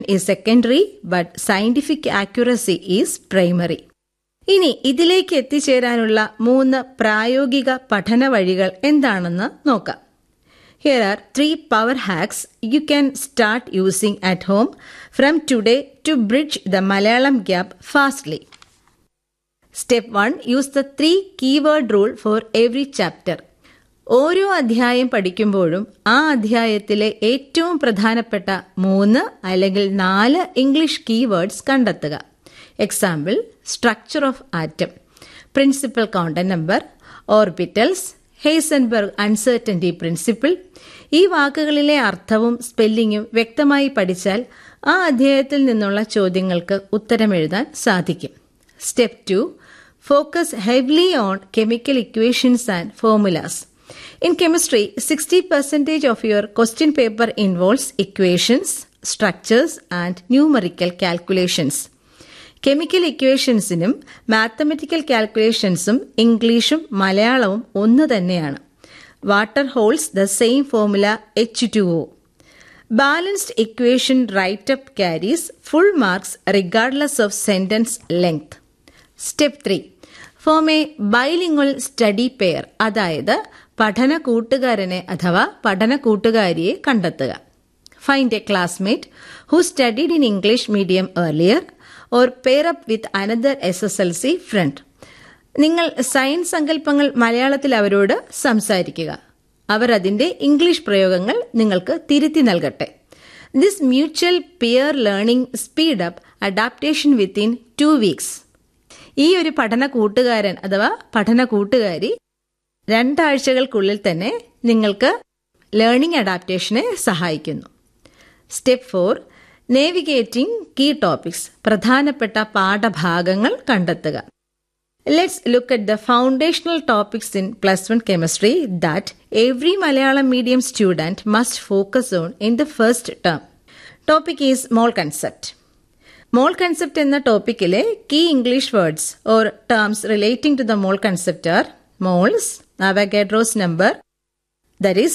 is secondary but scientific accuracy is primary. ഇനി ഇതിലേക്ക് എത്തിച്ചേരാനുള്ള മൂന്ന് പ്രായോഗിക പഠന വഴികൾ എന്താണെന്ന് നോക്കാം here are three power hacks you can start using at home from today to bridge the Malayalam gap fastly step one use the three keyword rule for every chapter ഓരോ അധ്യായം പഠിക്കുമ്പോഴും ആ അധ്യായത്തിലെ ഏറ്റവും പ്രധാനപ്പെട്ട മൂന്ന് അല്ലെങ്കിൽ നാല് ഇംഗ്ലീഷ് കീവേഡ്സ് കണ്ടെത്തുക example structure of atom principal content number orbitals Heisenberg uncertainty principle ഈ വാക്കുകളിലെ അർത്ഥവും സ്പെല്ലിങ്ങും വ്യക്തമായി പഠിച്ചാൽ ആ അധ്യായത്തിൽ നിന്നുള്ള ചോദ്യങ്ങൾക്ക് ഉത്തരമെഴുതാൻ സാധിക്കും step two focus heavily on chemical equations and formulas In chemistry, 60% of your question paper involves equations, structures, and numerical calculations. Chemical ഇക്വേഷൻസിനും മാത്തമെറ്റിക്കൽ കാൽക്കുലേഷൻസും ഇംഗ്ലീഷും മലയാളവും ഒന്ന് തന്നെയാണ് water holds the same formula H two O balanced equation right up carries full marks regardless of sentence length step three form a bilingual study pair അതായത് പഠന കൂട്ടുകാരനെ അഥവാ പഠന കൂട്ടുകാരിയെ കണ്ടെത്തുക find a classmate who studied in English medium earlier or pair up with another S S L C friend നിങ്ങൾ science സങ്കല്പങ്ങൾ മലയാളത്തിൽ അവരോട് സംസാരിക്കുക അവർ അതിന്റെ ഇംഗ്ലീഷ് പ്രയോഗങ്ങൾ നിങ്ങൾക്ക് തിരുത്തി നൽകട്ടെ this mutual peer learning speed up adaptation within two weeks ഈ ഒരു പഠന കൂട്ടുകാരൻ അഥവാ പഠന കൂട്ടുകാരി രണ്ടാഴ്ചകൾക്കുള്ളിൽ തന്നെ നിങ്ങൾക്ക് ലേണിംഗ് അഡാപ്റ്റേഷനെ സഹായിക്കുന്നു step four navigating key topics പ്രധാനപ്പെട്ട പാഠഭാഗങ്ങൾ കണ്ടെത്തുക let's look at the foundational topics in plus one chemistry that every Malayalam medium student must focus on in the first term topic is mole concept mole concept എന്ന ടോപ്പിക്കിലെ key English words or terms relating to the mole concept are moles Avogadro's number that is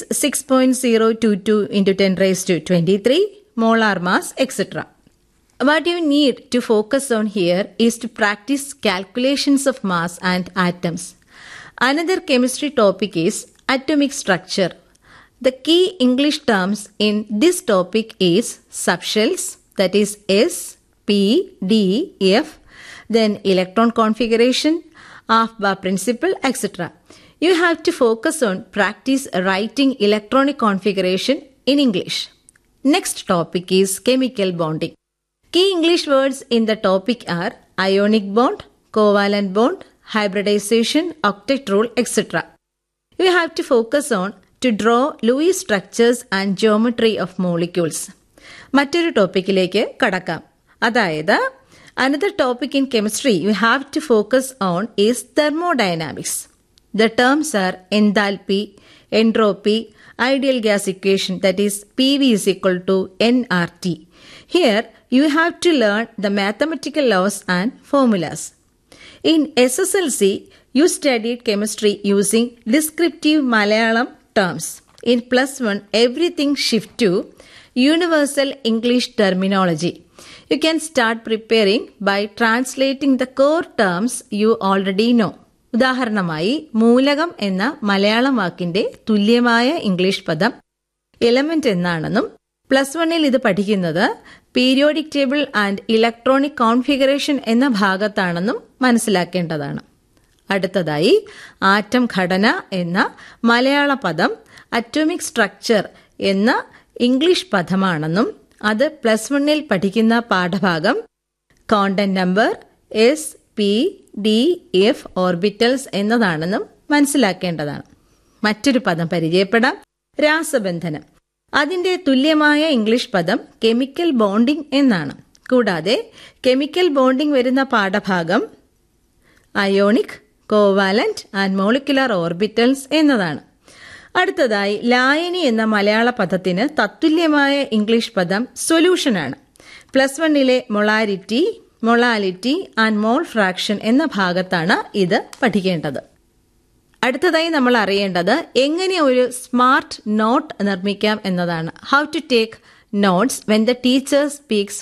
6.022 into 10 raised to 23 molar mass etc. What you need to focus on here is to practice calculations of mass and atoms. Another chemistry topic is atomic structure. The key English terms in this topic is subshells that is S, P, D, F, then electron configuration, half-bar principle etc. You have to focus on practice writing electronic configuration in English. Next topic is chemical bonding. Key English words in the topic are ionic bond, covalent bond, hybridization, octet rule, etc. You have to focus on to draw Lewis structures and geometry of molecules. മറ്റൊരു ടോപ്പിക്കിലേക്ക് കടക്കാം അതായത് another topic in chemistry you have to focus on is thermodynamics The terms are enthalpy, entropy, ideal gas equation that is PV is equal to nRT. Here you have to learn the mathematical laws and formulas. In SSLC, you studied chemistry using descriptive Malayalam terms. In plus one, everything shift to universal English terminology. You can start preparing by translating the core terms you already know. ഉദാഹരണമായി മൂലകം എന്ന മലയാളം വാക്കിന്റെ തുല്യമായ English പദം element എന്നാണെന്നും plus വണ്ണിൽ ഇത് പഠിക്കുന്നത് periodic table and electronic configuration എന്ന ഭാഗത്താണെന്നും മനസ്സിലാക്കേണ്ടതാണ് അടുത്തതായി ആറ്റം ഘടന എന്ന മലയാള പദം അറ്റോമിക് സ്ട്രക്ചർ എന്ന ഇംഗ്ലീഷ് പദമാണെന്നും അത് പ്ലസ് വണ്ണിൽ പഠിക്കുന്ന പാഠഭാഗം content number S P D F orbitals എന്നതാണെന്നും മനസ്സിലാക്കേണ്ടതാണ് മറ്റൊരു പദം പരിചയപ്പെടാം രാസബന്ധനം അതിന്റെ തുല്യമായ ഇംഗ്ലീഷ് പദം കെമിക്കൽ ബോണ്ടിംഗ് എന്നാണ് കൂടാതെ കെമിക്കൽ ബോണ്ടിംഗ് വരുന്ന പാഠഭാഗം ionic covalent and molecular orbitals എന്നതാണ് അടുത്തതായി ലായനി എന്ന മലയാള പദത്തിന് തത്തുല്യമായ ഇംഗ്ലീഷ് പദം സൊല്യൂഷനാണ് പ്ലസ് വണ്ണിലെ molarity molality and mole fraction എന്ന ഭാഗത്താണ് ഇത് പഠിക്കേണ്ടത് അടുത്തതായി നമ്മൾ അറിയേണ്ടത് എങ്ങനെ ഒരു സ്മാർട്ട് നോട്ട് നിർമ്മിക്കാം എന്നതാണ് how to take notes when the teacher speaks